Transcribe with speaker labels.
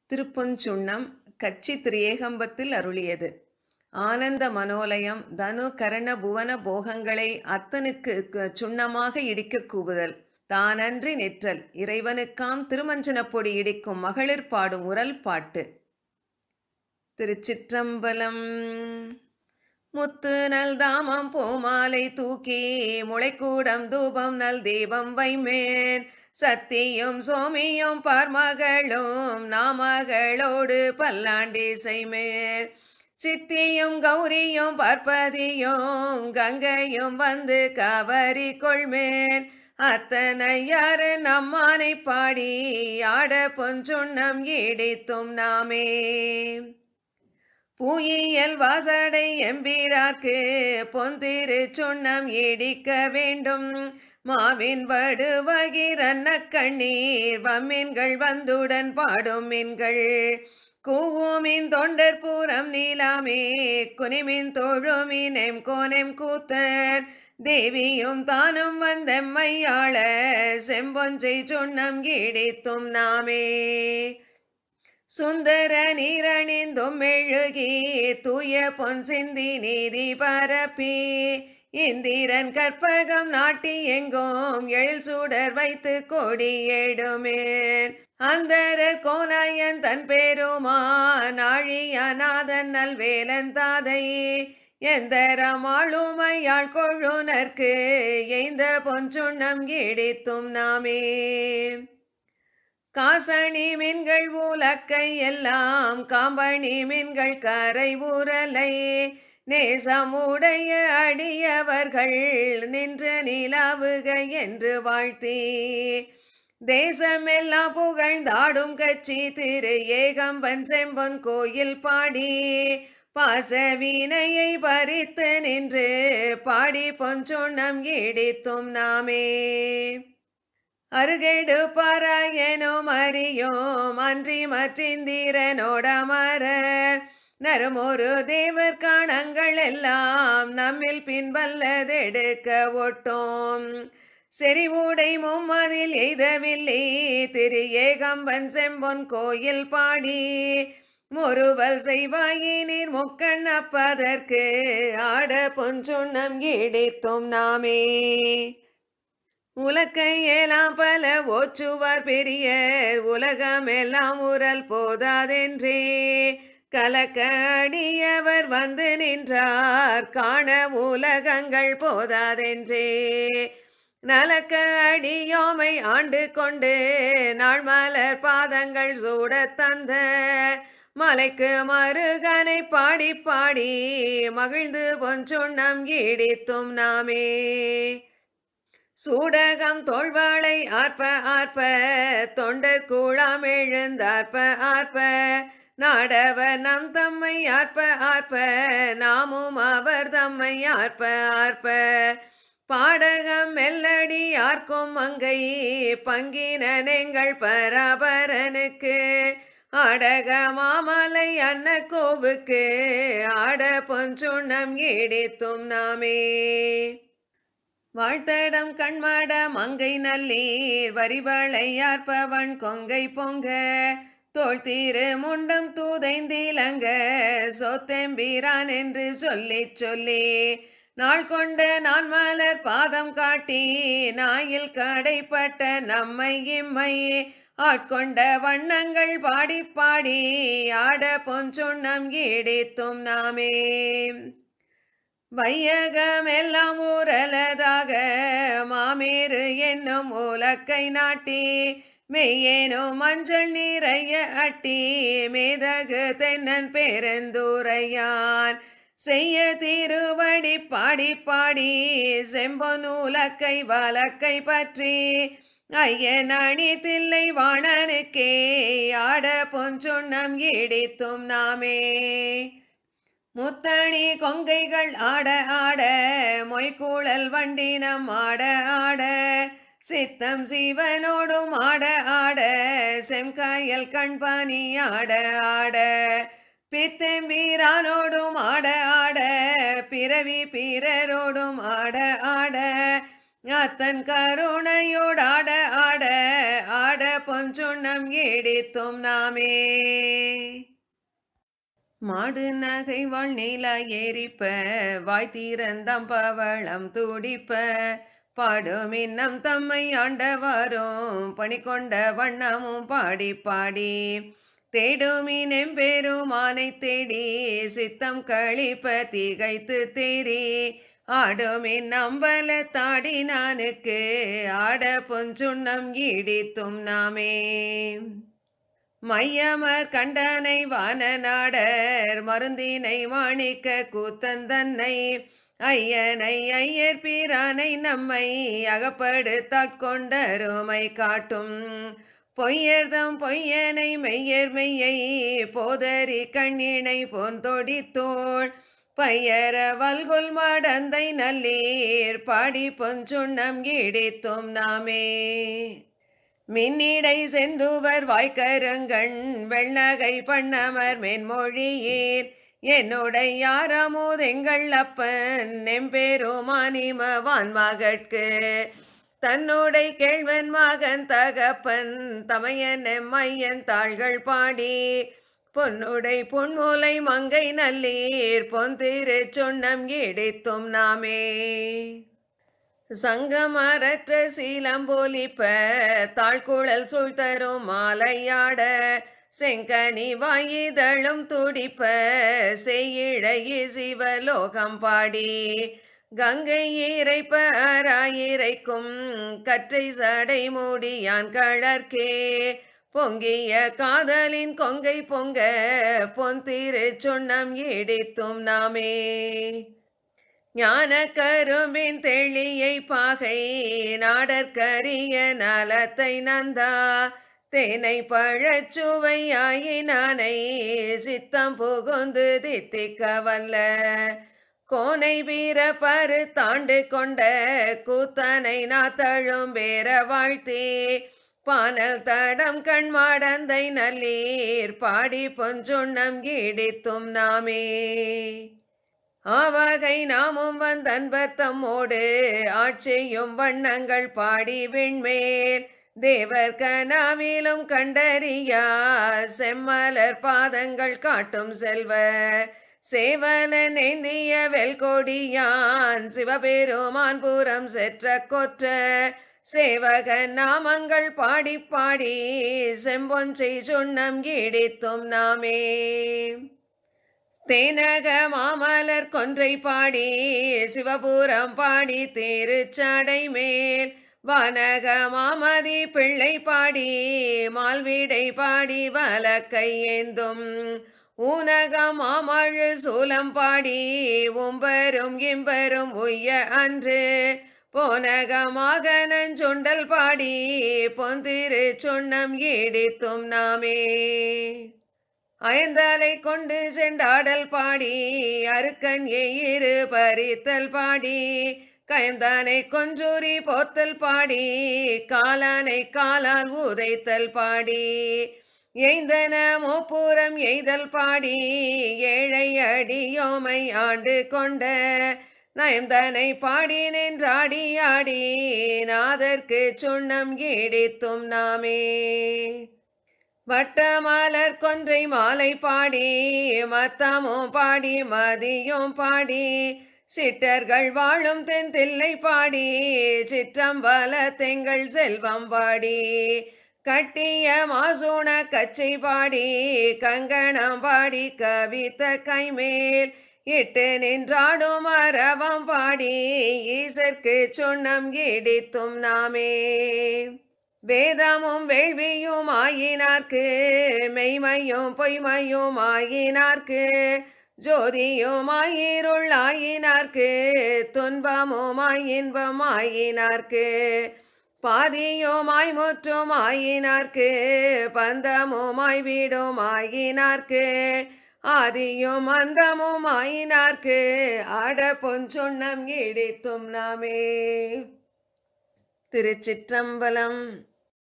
Speaker 1: திருப்பொஞ்சுண்ணம் கச்சி திரியேகம்பத்தில் அருளியது ஆனந்த மனோலயம் தனு கரண புவன போகங்களை அத்தனுக்கு கு- சுண்ணமாக இடிக்கக் கூவுதல் தானன்றி நிற்றல் இறைவனுக்காம் திருமஞ்சனப் பொடி இடிக்கும் மகளிர் பாடும் உரல் பாட்டு திருச்சிற்றம்பலம் முத்து நல் தாமம் பூமாலை தூக்கி முளைக்கூடம் தூபம் நல் தீபம் வைமேன் சத்தியும் சோமியும் பார்மகளும் நாமகளோடு பல்லாண்டி செய்மேன் சித்தியும் கௌரியும் பார்ப்பதியும் கங்கையும் வந்து கவரி கொள்மேன் அத்தனையாறு நம்மானை பாடி ஆட பொஞ்சுண்ணம் ஈடித்தும் நாமே பூயியல் வாசடை எம்பிரார்க்கு பொந்திரு சுண்ணம் இடிக்க வேண்டும் மாவின் வடுவகிரன்ன கண்ணீர் வம்மீன்கள் வந்துடன் பாடும் மீன்கள் கூவுமின் தொண்டர் பூரம் நீலாமே குனிமின் தோழுமின் எம் கோனெம் கூத்தன் தேவியும் தானும் வந்தெம்மையாள செம்பொஞ்சை சுண்ணம் இடித்தும் நாமே சுந்தர நீரணிந்தும் மெழுகி தூய பொன் சிந்தி நீதி பரப்பி இந்திரன் கற்பகம் நாட்டி எங்கும் எழில் சுடர் வைத்து கொடி எடுமேன் அந்தரர் கோனாயன் தன் பேருமான் ஆழியநாதன் நல்வேலன் தாதை எந்தரமாளுமையாள் கொழுனர்க்கு எய்ந்த பொன்சுண்ணம் இடித்தும் நாமே காசணி மீன்கள் உலக்கை எல்லாம் காம்பணி மீன்கள் கரை உரலை நேசமுடைய அடியவர்கள் நின்று நிலாவுக என்று வாழ்த்தி தேசமெல்லாம் புகழ்ந்தாடும் கட்சி திரு ஏகம்பன் செம்பன் கோயில் பாடி பாசவினையை பறித்து நின்று பாடி பொன்சுண்ணம் இடித்தும் நாமே அருகேடு பாராயணோம் அறியோம் அன்றி மற்றிந்திரனோடமர நருமொரு தேவர் காணங்கள் எல்லாம் நம்மில் பின்வல்லதெடுக்க ஒட்டோம் செறிவுடை மும்மதில் எய்தவில்லை திரு ஏகம்பன் செம்பொன் கோயில் பாடி முறுவல் செய்வாயினீர் முக்கண் அப்பதற்கு ஆட பொன்சுண்ணம் இடித்தும் நாமே உலக்கையெல்லாம் பல ஓச்சுவார் பெரியர் உலகமெல்லாம் உரல் போதாதென்றே கலக்க அடியவர் வந்து நின்றார் காண உலகங்கள் போதாதென்றே நலக்க அடியோமை ஆண்டு கொண்டு நாள் மலர் பாதங்கள் சூடத் தந்த மலைக்கு மருகனை பாடி பாடி மகிழ்ந்து பொன்சுண்ணம் இடித்தும் நாமே சூடகம் தோள்வாளை ஆர்ப்ப ஆர்ப்ப தொண்டர் கூழாம் எழுந்தார்ப்ப ஆர்ப்ப நாடவர் நம் தம்மை ஆர்ப்ப ஆர்ப்ப நாமும் அவர் தம்மை ஆர்ப்ப ஆர்ப்ப பாடகம் மெல்லடி ஆர்க்கும் மங்கை பங்கினன் எங்கள் பராபரனுக்கு ஆடக மாமலை அன்ன கோவுக்கு ஆட பொன்சுண்ணம் இடித்தும் நாமே வாழ்த்தடம் கண்மாட மங்கை நல்லீர் வரிவளையார்ப்பவன் கொங்கை பொங்க தோள் தீரு முண்டம் தூதைந்திலங்க சொத்தெம்பீரான் என்று சொல்லிச் சொல்லி நாள் கொண்ட நான் மலர் பாதம் காட்டி நாயில் கடைப்பட்ட நம்மை இம்மை ஆட்கொண்ட வண்ணங்கள் பாடி பாடி ஆட பொன்சுண்ணம் இடித்தும் நாமே வையகமெல்லாம் ஊரலதாக மாமேறு என்னும் உலக்கை நாட்டி மெய்யேனும் மஞ்சள் நீரைய அட்டி மேதகு தென்னன் பெருந்துரையான் செய்ய திருவடி பாடி பாடி செம்பொனூலக்கை வலக்கை பற்றி ஐயன் அணி தில்லை வாணனுக்கே ஆட பொன்சுண்ணம் இடித்தும் நாமே முத்தணி கொங்கைகள் ஆட ஆட மொய்கூழல் வண்டினம் ஆட ஆட சித்தம் சிவனோடும் ஆட ஆட செம்காயல் கண்பானி ஆட ஆட பித்தெம்பீரானோடும் ஆட ஆட பிறவி பிறரோடும் ஆட ஆட அத்தன் கருணையோடாட ஆட ஆட பொன்சுண்ணம் இடித்தும் நாமே மாடு நகை வாழ் நீலா ஏறிப்ப வாய் தீரந்தம் பவளம் துடிப்ப பாடும் இன்னம் தம்மை ஆண்டவாரும் பணி கொண்ட வண்ணமும் பாடி பாடி தேடுமின் எம்பெருமானை தேடி சித்தம் கழிப்ப திகைத்து தேறி ஆடுமின் நம்பல தாடி நானுக்கு ஆட பொன்சுண்ணம் இடித்தும் நாமே மையமர் கண்டனை வான நாடர் மருந்தினை மாணிக்க கூத்தந்தன்னை ஐயனை ஐயர் பிரானை நம்மை அகப்படுத்தாட்கொண்டருமை காட்டும் பொய்யர்தம் பொய்யனை மெய்யர் மெய்யை போதரி கண்ணினை பொந்தொடித்தோள் பையர வல்குல் மடந்தை நல்லீர் பாடி பொன்சுண்ணம் இடித்தும் நாமே மின்னிடை செந்துவர் வாய்க்கருங்கண் வெள்ளகை பண்ணமர் மென்மொழியீர் என்னுடைய யாரமுதெங்கள் அப்பன் நெம்பெருமானிமவான் மகட்கு தன்னுடைய கேழ்வன் மகன் தகப்பன் தமையன் எம்மையன் தாள்கள் பாடி பொன்னுடை பொன்முலை மங்கை நல்லீர் பொன் திரு சொன்னம் இடித்தும் நாமே சங்கமரற்ற சீலம்போலிப்ப தாழ்குழல் சூழ்த்தரும் மாலையாட செங்கனி வாயிதழும் துடிப்ப செய்யிழையி சிவலோகம் பாடி கங்கை இறைப்ப அராயிரைக்கும் கற்றை சடை மூடியான் கழற்கே பொங்கிய காதலின் கொங்கை பொங்க பொன் திரு சொன்னம் இடித்தும் நாமே ஞான கரும்பின் தெளியை பாகை நாடற்கரிய நலத்தை நந்தா தேனை பழச்சுவையாயினானை சித்தம் புகுந்து தித்திக்க வல்ல கோனை வீர பரு தாண்டு கொண்ட கூத்தனை நாத்தழும் வேற வாழ்த்தி பானல் தடம் கண்மாடந்தை நல்லீர் பாடி பொஞ்சுண்ணம் இடித்தும் நாமே ஆவகை நாமும் வந்தன்பர் தம்மோடு ஆட்சியும் வண்ணங்கள் பாடி விண்மேல் தேவர் கனாவிலும் கண்டறியா செம்மலர் பாதங்கள் காட்டும் செல்வ சேவலன் ஏந்திய வெல்கொடியான் சிவபெருமான் புறம் செற்ற கொற்ற சேவகன் நாமங்கள் பாடி பாடி செம்பொஞ்சை சுண்ணம் இடித்தும் நாமே தேனக மாமலர் கொன்றை பாடி சிவபுரம் பாடி திருச்சடை மேல் வனக மாமதி பிள்ளை பாடி மால்வீடை பாடி வலக்கை ஏந்தும் ஊனக மாமழு சூலம் பாடி உம்பரும் இம்பரும் உய்ய அன்று போனகமாக நஞ்சுண்டல் பாடி பொந்திரு சுண்ணம் இடித்தும் நாமே அயந்தலை கொண்டு சென்றாடல் பாடி அருக்கன் எயிறு பறித்தல் பாடி கயந்தானை கொன்றூரி போத்தல் பாடி காலானை காலால் உதைத்தல் பாடி எய்ந்தன மூப்புறம் எய்தல் பாடி ஏழை அடியோமை ஆண்டு கொண்ட நயந்தனை பாடி நின்றாடி ஆடி நாதற்கு சுண்ணம் இடித்தும் நாமே வட்டமலர் கொன்றை மாலை பாடி மத்தமும் பாடி மதியும் பாடி சிட்டர்கள் வாழும் தென் தில்லை பாடி சிற்றம்பல தெங்கள் செல்வம் பாடி கட்டிய மாசூண கச்சை பாடி கங்கணம் பாடி கவித்த கைமேல் இட்டு நின்றாடும் அரவம் பாடி ஈசற்கு சுண்ணம் இடித்தும் நாமே வேதமும் வேள்வியும் ஆயினார்க்கு மெய்மையும் பொய்மையும் ஆயினார்க்கு ஜோதியும் ஆயிருள் ஆயினார்க்கு துன்பமுமாய் இன்பம் ஆயினார்க்கு பாதியுமாய் முற்றும் ஆயினார்க்கு பந்தமுமாய் வீடும் ஆயினார்க்கு ஆதியும் அந்தமும் ஆயினார்க்கு ஆட பொன்சுண்ணம் இடித்தும் நாமே திருச்சிற்றம்பலம்